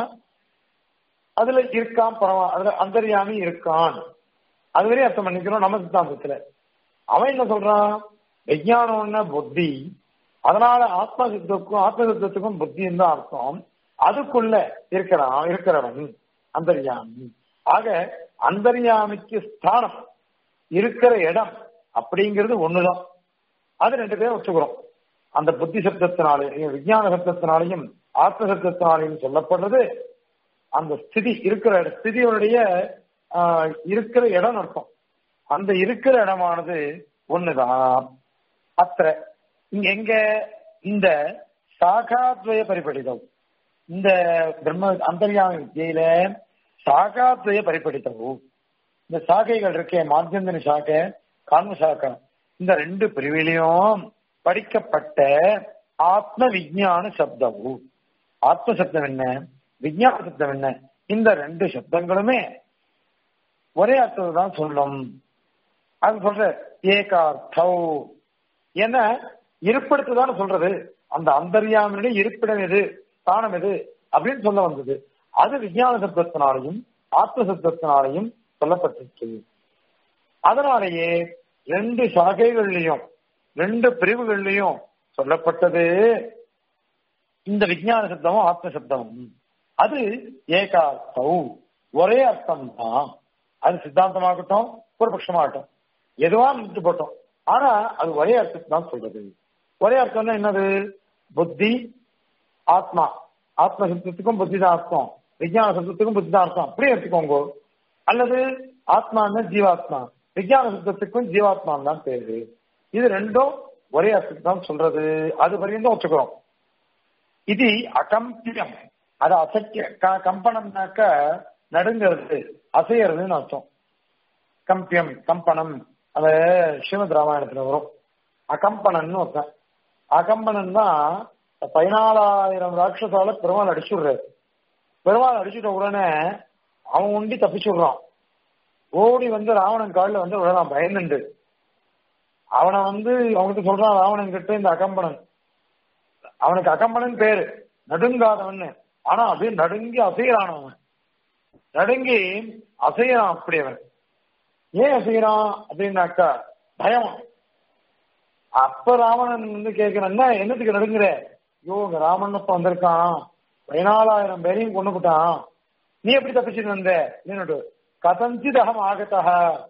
அதுல இருக்கான் பரவா அதுல அந்தரியாமி இருக்கான் அதுவரையும் அர்த்தம் பண்ணிக்கிறோம் நம்ம சித்தாந்தத்துல அவன் என்ன சொல்றான் விஞ்ஞானம்னா புத்தி அதனால ஆத்ம சித்தத்துக்கும் ஆத்ம சித்தத்துக்கும் புத்தியும் தான் அர்த்தம் அதுக்குள்ள இருக்கிறான் இருக்கிறவன் அந்தர்யாமி ஆக அந்தர்யாமிக்கு ஸ்தானம் இருக்கிற இடம் அப்படிங்கிறது ஒண்ணுதான் அது ரெண்டு பேரும் ஒத்துக்கிறோம் அந்த புத்தி சப்தத்தினாலையும் விஞ்ஞான சப்தத்தினாலையும் ஆத்ம சப்தத்தினாலையும் சொல்லப்படுறது அந்த ஸ்திதி இருக்கிற ஸ்திதியுடைய இருக்கிற இடம் அர்த்தம் அந்த இருக்கிற இடமானது ஒண்ணுதான் அத்த இங்க எங்க இந்த சாகாத்வய பரிபடிதம் இந்த பிரம்ம அந்தர்யாமி வித்தியில சாகாத்வய பரிபடித்தவு இந்த சாகைகள் இருக்கே மாத்தியந்தனி சாக்கை கான்ம சாக்கை இந்த ரெண்டு பிரிவிலையும் படிக்கப்பட்ட ஆத்ம விஜயான சப்தவு ஆத்ம சப்தம் என்ன விஜயான சப்தம் என்ன இந்த ரெண்டு சப்தங்களுமே ஒரே அர்த்தத்தை தான் சொல்லும் அது சொல்ற ஏகார்த்தௌ என்ன இருப்பிடத்துதான் சொல்றது அந்த அந்தர்யாமினுடைய இருப்பிடம் எது ஸ்தானம் எது அப்படின்னு சொல்ல வந்தது அது விஞ்ஞான சப்தத்தினாலையும் ஆத்ம சப்தத்தினாலையும் சொல்லப்பட்டிருக்கு அதனாலேயே ரெண்டு சாகைகள்லையும் ரெண்டு பிரிவுகள்லையும் சொல்லப்பட்டது இந்த விஞ்ஞான சப்தமும் ஆத்ம சப்தமும் அது ஏகார்த்தௌ ஒரே அர்த்தம் தான் அது சித்தாந்தமாகட்டும் ஒரு பட்சமாகட்டும் எதுவா நின்று போட்டோம் ஆனா அது ஒரே அர்த்தத்தை தான் சொல்றது ஒரே அர்த்தம்னா என்னது புத்தி ஆத்மா ஆத்ம சப்தத்துக்கும் புத்தி தான் அர்த்தம் விஞ்ஞான சப்தத்துக்கும் புத்தி தான் அர்த்தம் அப்படியே எடுத்துக்கோங்க அல்லது ஆத்மான்னு ஜீவாத்மா விஞ்ஞான சப்தத்துக்கும் ஜீவாத்மான் தான் பேரு இது ரெண்டும் ஒரே அர்த்தத்தை தான் சொல்றது அது வரையும் வச்சுக்கிறோம் இது அகம்பியம் அது அசைக்க க- கம்பனம்னாக்க நடுங்கிறது அசையறதுன்னு அர்த்தம் கம்பியம் கம்பனம் அது ஸ்ரீமத் ராமாயணத்துல வரும் அகம்பனன்னு ஒருத்தன் அகம்பனன் தான் பதினாலாயிரம் ராட்சசால பெருமாள் அடிச்சுடுறாரு பெருமாள் அடிச்சுட்ட உடனே அவன் உண்டி தப்பிச்சுடுறான் ஓடி வந்து ராவணன் காலில் வந்து விழலாம் பயந்துண்டு அவனை வந்து அவனுக்கு சொல்றான் ராவணன் கிட்ட இந்த அகம்பனன் அவனுக்கு அகம்பனன் பேரு நடுங்காதவன் ஆனா அப்படியே நடுங்கி அசைகிறான் அவன் நடுங்கி அசைகிறான் அப்படி அவன் ஏன் அசைகிறான் அப்படின்னாக்கா பயம் அப்ப ராவணன் வந்து கேட்கிறான் என்ன என்னத்துக்கு நடுங்குற ஐயோ இங்க ராமன் அப்ப வந்திருக்கான் பதினாலாயிரம் பேரையும் கொண்டு போட்டான் நீ எப்படி தப்பிச்சுட்டு வந்த என்னோட கதஞ்சிதகம் ஆகத்தா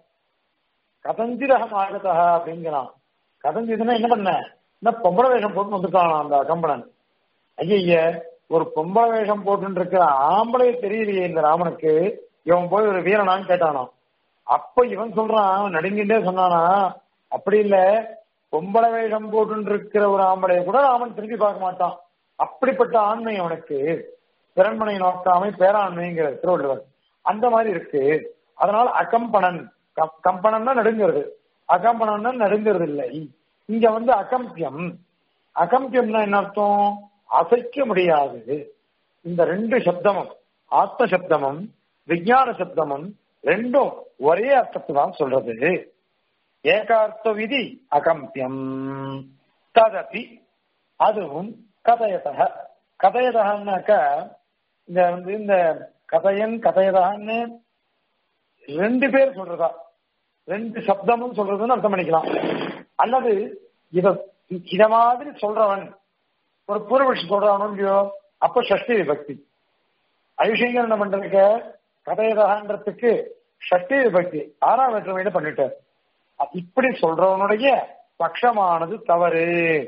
கதஞ்சிதகம் ஆகத்தா அப்படிங்கிறான் கதஞ்சிதுன்னா என்ன பண்ண என்ன பொம்பளை வேஷம் போட்டு வந்திருக்கான் அந்த அகம்பனன் ஐய ஒரு பொம்பளை வேஷம் போட்டு இருக்கிற ஆம்பளை தெரியலையே இந்த ராமனுக்கு இவன் போய் ஒரு வீரனான்னு கேட்டானாம் அப்ப இவன் சொல்றான் அவன் நடுங்கிட்டே சொன்னானா அப்படி இல்ல பொம்பளை வேஷம் போட்டு இருக்கிற ஒரு ஆம்பளைய கூட ராமன் திரும்பி பார்க்க மாட்டான் அப்படிப்பட்ட ஆண்மை அவனுக்கு பிறன்மனை நோக்காமை பேராண்மைங்கிற திருவள்ளுவர் அந்த மாதிரி இருக்கு அதனால அகம்பனன் கம்- கம்பனன்னா நடுங்கிறது அகம்பனன்னா நடுங்கிறது இல்லை இங்க வந்து அகம்பியம் அகம்பியம்னா என்ன அர்த்தம் அசைக்க முடியாது இந்த ரெண்டு சப்தமும் ஆத்ம சப்தமும் விஞ்ஞான சப்தமும் ரெண்டும் ஒரே அர்த்தத்தை தான் சொல்றது ஏகார்த்த விதி அகம்பியம் ததபி அதுவும் கதயதக கதயதகன்னாக்க இந்த வந்து இந்த கதையன் கதையதகன்னு ரெண்டு பேர் சொல்றதா ரெண்டு சப்தமும் சொல்றதுன்னு அர்த்தம் பண்ணிக்கலாம் அல்லது இத இத மாதிரி சொல்றவன் ஒரு பூர்வபட்சி சொல்றானோ இல்லையோ அப்ப ஷஷ்டி விபக்தி ஐஷிங்கர் என்ன பண்றதுக்கு கதையதகன்றதுக்கு ஷஷ்டி விபக்தி ஆறாம் வேற்றுமையில பண்ணிட்டார் அ- இப்படி சொல்றவனுடைய பட்சமானது தவறு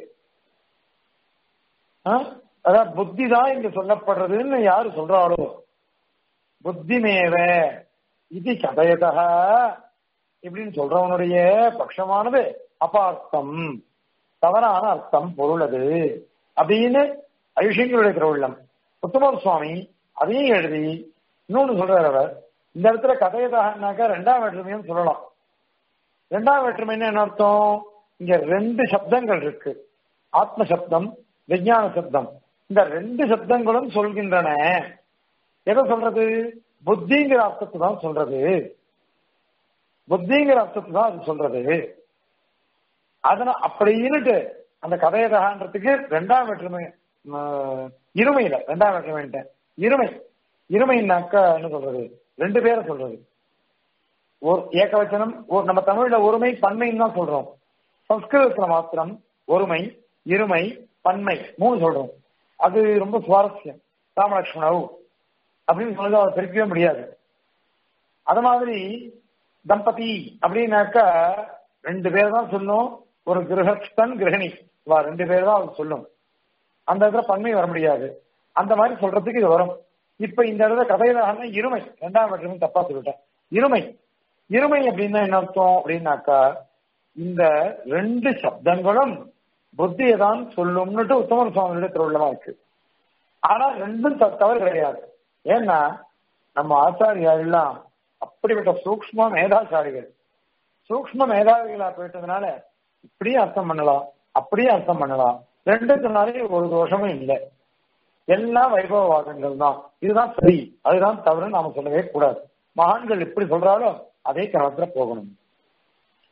ஆ? அதான் புத்தி தான் இங்க சொல்லப்படுறதுன்னு யாரு சொல்றாளோ புத்திமேவ இது கதையதக இப்படின்னு சொல்றவனுடைய பட்சமானது அபார்த்தம் தவறான அர்த்தம் பொருள் அது அப்படின்னு ஐஷியங்களுடைய திருவுள்ளம் உத்தமர் சுவாமி அதையும் எழுதி இன்னொன்னு சொல்றாரு அவர் இந்த இடத்துல கதையதாகனாக்கா ரெண்டாம் வேற்றுமையும் சொல்லலாம் ரெண்டாம் வேற்றுமைன்னு என்ன அர்த்தம் இங்க ரெண்டு சப்தங்கள் இருக்கு ஆத்ம சப்தம் விஞ்ஞான சப்தம் இந்த ரெண்டு சப்தங்களும் சொல்கின்றன எதை சொல்றது புத்திங்கிற அர்த்தத்தை தான் சொல்றது புத்திங்கிற அர்த்தத்தை தான் அது சொல்றது அதனால அப்படின்னுட்டு அந்த கதையதகான்றதுக்கு ரெண்டாம் வேற்றுமை ம், இருமையில ரெண்டாம் வேற்றுமைன்ட்டேன் இருமை இருமைன்னாக்கா என்ன சொல்றது ரெண்டு பேரை சொல்றது ஒரு ஏகவச்சனம் ஒரு நம்ம தமிழ்ல ஒருமை பன்மைன்னு தான் சொல்றோம் சம்ஸ்கிருதத்துல மாத்திரம் ஒருமை இருமை பன்மை மூணு சொல்றோம் அது ரொம்ப சுவாரஸ்யம் ராமலட்சுமணவு அப்படின்னு சொல்லி அதை பிரிக்கவே முடியாது அது மாதிரி தம்பதி அப்படின்னாக்கா ரெண்டு பேர் தான் சொல்லும் ஒரு கிரகஸ்தன் கிரகிணி வா ரெண்டு பேர் தான் அது சொல்லும் அந்த இடத்துல பன்மை வர முடியாது அந்த மாதிரி சொல்றதுக்கு இது வரும் இப்ப இந்த இடத்துல கதையிலான இருமை ரெண்டாம் வேற்றுமை தப்பா சொல்லிட்டேன் இருமை இருமை அப்படின்னா என்ன அர்த்தம் அப்படின்னாக்கா இந்த ரெண்டு சப்தங்களும் புத்தியை தான் சொல்லும்னுட்டு உத்தமர் சுவாமியுடைய திருவிழமா இருக்கு ஆனா ரெண்டும் த- தவறு கிடையாது ஏன்னா நம்ம ஆச்சாரியார் எல்லாம் அப்படிப்பட்ட சூக்ஷ்ம மேதாசாரிகள் சூக்ஷ்ம மேதாவிகளா போயிட்டதுனால இப்படியே அர்த்தம் பண்ணலாம் அப்படியே அர்த்தம் பண்ணலாம் ரெண்டுக்குனாலே ஒரு தோஷமும் இல்லை எல்லாம் வைபவவாதங்கள் தான் இதுதான் சரி அதுதான் தவறுன்னு நாம சொல்லவே கூடாது மகான்கள் எப்படி சொல்றாலோ அதே கிரமத்துல போகணும்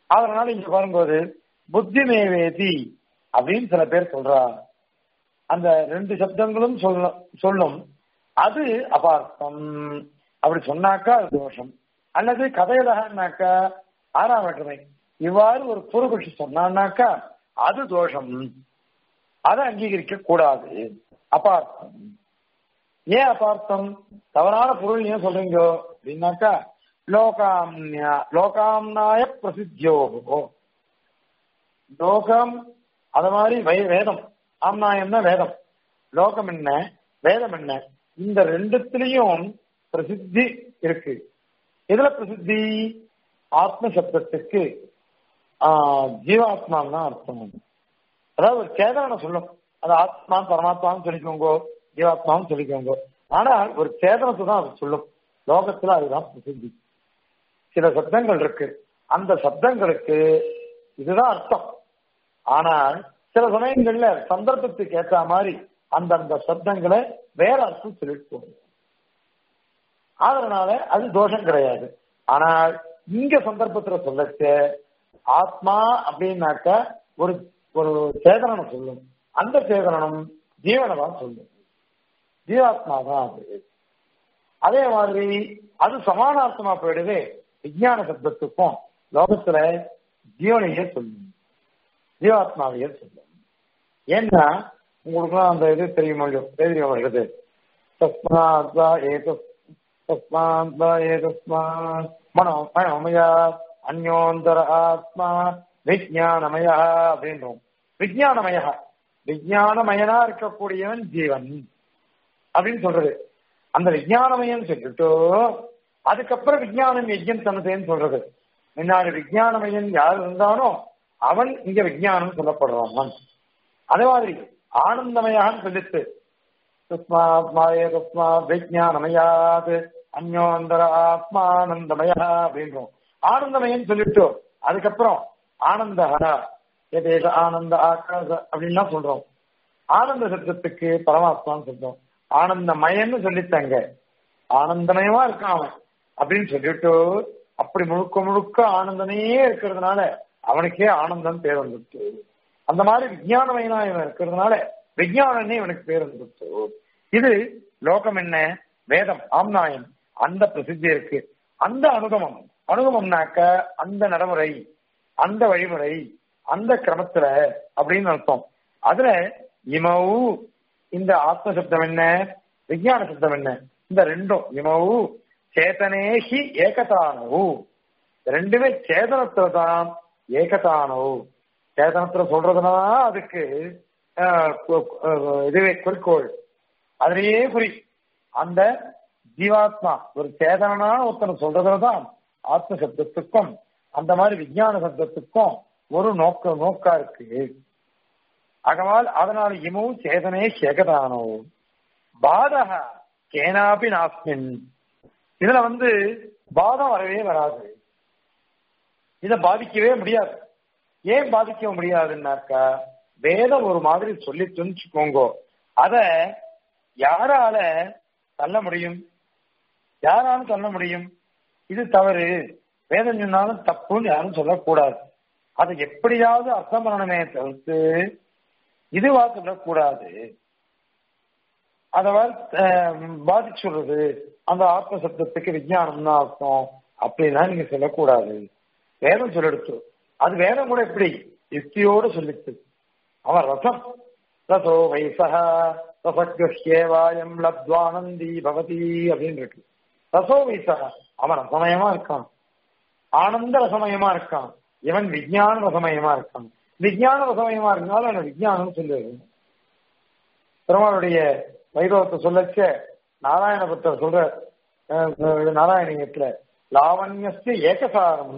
அதனால இங்க பாரும்போது புத்தி மேவேதி அப்படின்னு சில பேர் சொல்றா அந்த ரெண்டு சப்தங்களும் சொல்ல சொல்லும் அது அபார்த்தம் அப்படி சொன்னாக்கா அது தோஷம் அல்லது கதையலகன்னாக்கா ஆறாம் வேற்றுமை இவ்வாறு ஒரு புறபட்சி சொன்னான்னாக்கா அது தோஷம் அதை அங்கீகரிக்க கூடாது அபார்த்தம் ஏன் அபார்த்தம் தவறான பொருள் ஏன் சொல்றீங்க அப்படின்னாக்கா லோகாம்யா லோகாம்னாய பிரசித்தியோகோ லோகம் அத மாதிரி வை- வேதம் ஆம்னாயம்னா வேதம் லோகம் என்ன வேதம் என்ன இந்த ரெண்டுத்திலையும் பிரசித்தி இருக்கு எதுல பிரசித்தி ஆத்ம சப்தத்துக்கு ஆஹ், ஜீவாத்மான்னு தான் அர்த்தம் அதாவது ஒரு சேதனை சொல்லும் அது ஆத்மா பரமாத்மான்னு சொல்லிக்கோங்க ஜீவாத்மான்னு சொல்லிக்கோங்க ஆனால் ஒரு சேதனத்தை தான் அது சொல்லும் லோகத்துல அதுதான் பிரசித்தி சில சப்தங்கள் இருக்கு அந்த சப்தங்களுக்கு இதுதான் அர்த்தம் ஆனால் சில சமயங்கள்ல சந்தர்ப்பத்துக்கு ஏற்ற மாதிரி அந்தந்த சப்தங்களை வேற அர்த்தம் சொல்லிட்டு போகும் அதனால அது தோஷம் கிடையாது ஆனால் இங்க சந்தர்ப்பத்துல சொல்லச்ச ஆத்மா அப்படின்னாக்க ஒரு ஒரு சேதனம் சொல்லும் அந்த சேதனம் ஜீவனை தான் சொல்லும் ஜீவாத்மா தான் அது அதே மாதிரி அது சமானார்த்தமா போயிடுது விஞ்ஞான சப்தத்துக்கும் லோகத்துல ஜீவனையே சொல்லும் ஜீவாத்மாவையே சொல்லும் ஏன்னா உங்களுக்குலாம் அந்த இது தெரியுமா இல்லையோ தெரியும் வருகிறது தஸ்மாத் வா ஏதஸ் தஸ்மாத் வா ஏதஸ்மாத் மனோ மனோமயா அந்யோந்தர ஆத்மா விஜயானமயா அப்படின்றோம் விஜயானமயா விஜயானமயனா இருக்கக்கூடியவன் ஜீவன் அப்படின்னு சொல்றது அந்த விஜயானமயம் சொல்லிட்டு அதுக்கப்புறம் விஜயானம் யஜ்யம் தனதேன்னு சொல்றது முன்னாடி விஜயானமயன் யார் இருந்தானோ அவன் இங்க விஜயானம் சொல்லப்படுறான் அதே மாதிரி ஆனந்தமயான்னு சொல்லிட்டு தஸ்மாத்மாயே தஸ்மா விஜயானமயாது அந்யோந்தர ஆத்மானந்தமயா அப்படின்றோம் ஆனந்தமயன் சொல்லிட்டு அதுக்கப்புறம் ஆனந்தஹரா எதேக ஆனந்த ஆகாச அப்படின்லாம் சொல்றோம் ஆனந்த சப்தத்துக்கு பரமாத்மான்னு சொல்றோம் ஆனந்தமயன்னு சொல்லித்தாங்க ஆனந்தமயமா இருக்கான் அவன் அப்படின்னு சொல்லிட்டு அப்படி முழுக்க முழுக்க ஆனந்தமே இருக்கிறதுனால அவனுக்கே ஆனந்தம் பேர் வந்துட்டு அந்த மாதிரி விஜயானமயனா இவன் இருக்கிறதுனால விஜயானனே இவனுக்கு பேர் வந்துட்டு இது லோகம் என்ன வேதம் ஆம்நாயம் அந்த பிரசித்தி இருக்கு அந்த அனுகமம் அனுகமம்னாக்க அந்த நடைமுறை அந்த வழிமுறை அந்த கிரமத்துல அப்படின்னு அர்த்தம் அதுல இமவு இந்த ஆத்ம சப்தம் என்ன விஞ்ஞான சப்தம் என்ன இந்த ரெண்டும் இமவு சேதனேஹி ஏகதானவு ரெண்டுமே சேதனத்துல தான் ஏகதானவு சேதனத்துல சொல்றதுனால அதுக்கு ஆஹ், கு- ஆஹ், இதுவே குறிக்கோள் அதுலயே குறி அந்த ஜீவாத்மா ஒரு சேதனான ஒருத்தனை சொல்றதுலதான் ஆத்ம சப்தத்துக்கும் அந்த மாதிரி விஞ்ஞான சப்தத்துக்கும் ஒரு நோக்க நோக்கா இருக்கு அகவால் அதனால இமவு சேதனே சேகதானோ பாதக கேனாபி நாஸ்மின் இதுல வந்து பாதம் வரவே வராது இத பாதிக்கவே முடியாது ஏன் பாதிக்க முடியாதுன்னாக்கா வேதம் ஒரு மாதிரி சொல்லி துணிச்சுக்கோங்க அத யாரால தள்ள முடியும் யாரால தள்ள முடியும் இது தவறு வேதம் சொன்னாலும் தப்புன்னு யாரும் சொல்லக்கூடாது அதை எப்படியாவது அர்த்தம் பண்ணணுமே தவிர்த்து இதுவா சொல்லக்கூடாது அதவாறு பாதிச்சு சொல்றது அந்த ஆத்ம சப்தத்துக்கு விஞ்ஞானம் தான் அர்த்தம் அப்படின்னா நீங்க சொல்லக்கூடாது வேதம் சொல்லெடுத்து அது வேதம் கூட எப்படி யுக்தியோடு சொல்லிச்சு அவன் ரசம் ரசோ வைசக ரசகிருஷ்யேவாயம் லப்துவானந்தி பவதி அப்படின்னு இருக்கு ரசோ வைசக அவன் ரசமயமா இருக்கான் ஆனந்த ரசமயமா இருக்கான் இவன் விஞ்ஞான ரசமயமா இருக்கான் விஞ்ஞான ரசமயமா இருந்தாலும் அவன் விஞ்ஞானம் சொல்லுது பெருமாளுடைய வைபவத்தை சொல்லச்ச நாராயண புத்தர் சொல்ற அஹ், அஹ், நாராயணியத்துல லாவண்யஸ்து ஏகசாரம்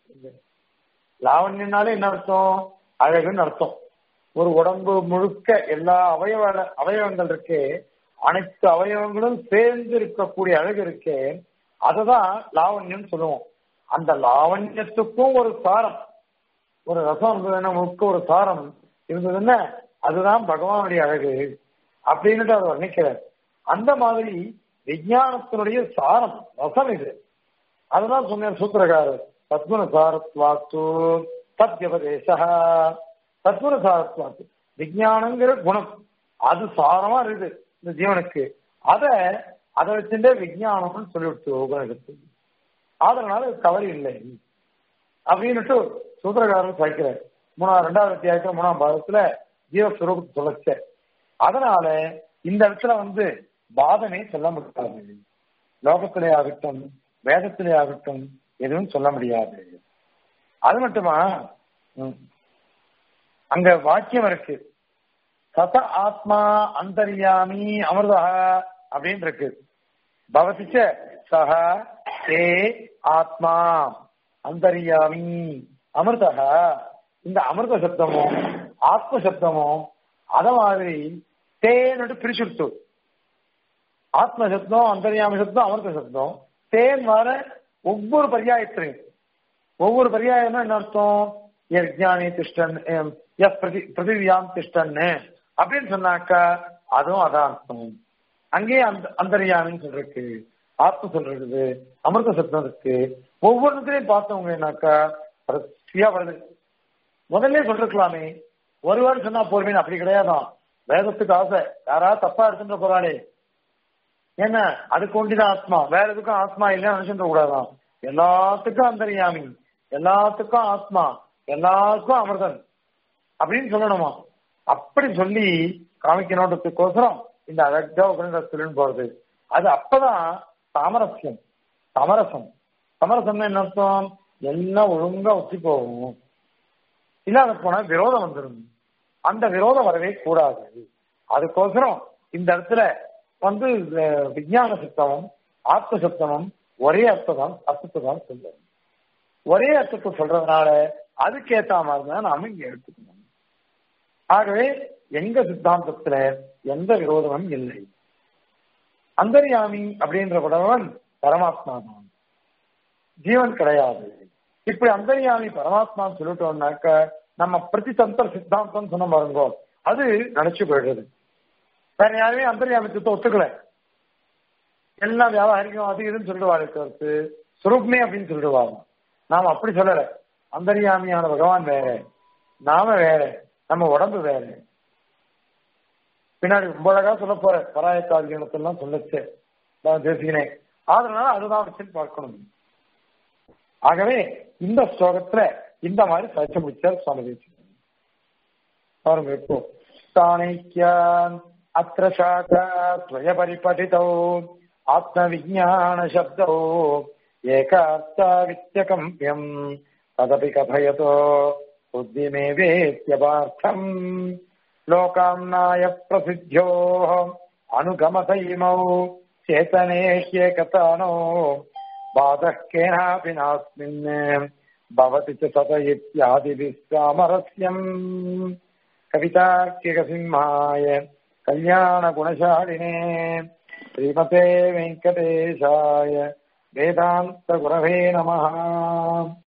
லாவண்யனாலே என்ன அர்த்தம் அழகுன்னு அர்த்தம் ஒரு உடம்பு முழுக்க எல்லா அவயவ அவயவங்கள் இருக்கே அனைத்து அவயவங்களும் சேர்ந்து இருக்கக்கூடிய அழகு இருக்கே அததான் லாவண்யம் சொல்லுவோம் அந்த லாவண்யத்துக்கும் ஒரு சாரம் ஒரு ரசம் இருந்ததுன்னா முழுக்க ஒரு சாரம் இருந்ததுன்னா அதுதான் பகவானுடைய அழகு அப்படின்னுட்டு அவர் வர்ணிக்கிறார் அந்த மாதிரி விஞ்ஞானத்தினுடைய சாரம் ரசம் இது அதுதான் சொன்னேன் சூத்திரகாரர் தத்குணசாரத்வாத்து தத்யபதேச தத்குணசாரத்வாத்து விஜயானங்கிற குணம் அது சாரமா இருக்குது இந்த ஜீவனுக்கு அத அதை வச்சுட்டே விஜயானம்னு சொல்லிவிட்டு உபநிடத்து அதனால இது தவறு இல்லை அப்படின்னுட்டு சூத்திரகாரன் சாய்க்கிறார் மூணாவது ரெண்டாவது அத்தியாயத்துல மூணாம் பாகத்துல ஜீவஸ்வரூபத்தை சொல்லச்ச அதனால இந்த இடத்துல வந்து பாதனை சொல்ல முடியாது லோகத்திலே ஆகட்டும் வேதத்திலே ஆகட்டும் எதுவும் சொல்ல முடியாது அது மட்டுமா ம். அங்க வாக்கியம் இருக்கு சத ஆத்மா அந்தர்யாமி அமிர்தா அப்படின்னு இருக்கு பவதிச்ச சக தே ஆத்மா அந்தர்யாமி அமிர்தா இந்த அமிர்த சப்தமும் ஆத்ம சப்தமும் அத மாதிரி தேன்னு பிரிச்சுடுத்து ஆத்ம சப்தம் அந்தர்யாமி சப்தம் அமிர்த சப்தம் தேன் வர ஒவ்வொரு பரியாயத்திலையும் ஒவ்வொரு பரியாயமும் என்ன அர்த்தம் யஜ்ஞானி திஷ்டன் எம், எஸ் பிரதி பிருத்திவியாம் திஷ்டன்னு அப்படின்னு சொன்னாக்கா அதுவும் அதான் அர்த்தம் அங்கேயே அந்த அந்தரியாமின்னு சொல்றதுக்கு ஆத்ம சொல்றது அமிர்த சப்தம் இருக்கு ஒவ்வொன்றுத்தையும் பார்த்தவங்கன்னாக்கா வரிசையா வருது முதல்ல சொல்லிருக்கலாமே ஒரு வாரம் சொன்னா போர்மீன் அப்படி கிடையாதான் வேதத்துக்கு ஆசை யாராவது தப்பா எடுத்துட்டு போறாளே என்ன அதுக்கு ஒண்டிதான் ஆத்மா வேற எதுக்கும் ஆத்மா இல்லைன்னு நினைச்சுட்டு கூடாதான் எல்லாத்துக்கும் அந்தரியாமி எல்லாத்துக்கும் ஆத்மா எல்லாருக்கும் அமிர்தன் அப்படின்னு சொல்லணுமா அப்படி சொல்லி காமிக்கணுன்றதுக்கோசரம் இந்த அழகா உபநிடத்துலன்னு போறது அது அப்பதான் சாமரஸ்யம் சமரசம் சமரசம்னா என்ன அர்த்தம் எல்லாம் ஒழுங்கா ஒத்தி போகும் இல்லாத போனா விரோதம் வந்துடும் அந்த விரோதம் வரவே கூடாது அதுக்கோசரம் இந்த இடத்துல வந்து அஹ், விஞ்ஞான சத்தமும் ஆத்ம சத்தமும் ஒரே அர்த்தம் அர்த்தத்தை தான் சொல்லுது ஒரே அர்த்தத்தை சொல்றதுனால அதுக்கேத்த மாதிரி தான் நாம இங்க எடுத்துக்கணும் ஆகவே எங்க சித்தாந்தத்துல எந்த விரோதமும் இல்லை அந்தர்யாமி அப்படின்ற படவன் பரமாத்மா தான் ஜீவன் கிடையாது இப்படி அந்தர்யாமி பரமாத்மா சொல்லிட்டோம்னாக்க நம்ம பிரதிதந்திர சித்தாந்தம் சொன்ன பாருங்க அது நினைச்சு போயிடுறது வேற யாருமே அந்தர்யாமித்தத்தை ஒத்துக்கல எல்லாம் வியாபாரிகம் அது இதுன்னு சொல்லிடுவாரு கருத்து சுரூப்மே அப்படின்னு சொல்லிடுவாங்க நாம அப்படி சொல்லல அந்தர்யாமியான பகவான் வேற நாம வேற நம்ம உடம்பு வேற பின்னாடி ரொம்ப அழகா சொல்ல போற பராயத்தாதிகளத்தெல்லாம் சொல்லச்சு நான் பேசிக்கினேன் அதனால அதுதான் வச்சு பார்க்கணும் ஆகவே இந்த ஸ்லோகத்துல இந்த மாதிரி சர்ச்சை முடிச்சார் சுவாமி தேசிகன். பாருங்க இப்போ ஸ்தானைக்கியான் அத்திர சாகா ஸ்வய பரிபடிதோ ஆத்ம விஜான சப்தோ ஏகார்த்தா வித்யகம்பியம் ததபி கதயதோ புத்திமேவேத்யபார்த்தம் லோகாம்னாய பிரசித்தியோ அனுகமத இமௌ சேதனே ஹ்யேகதானோ बाधः केनापि नास्मिन् भवति च सत इत्यादिभिः सामरस्यम् कवितार्किकसिंहाय कल्याणगुणशालिने श्रीमते वेङ्कटेशाय वेदान्तगुरवे नमः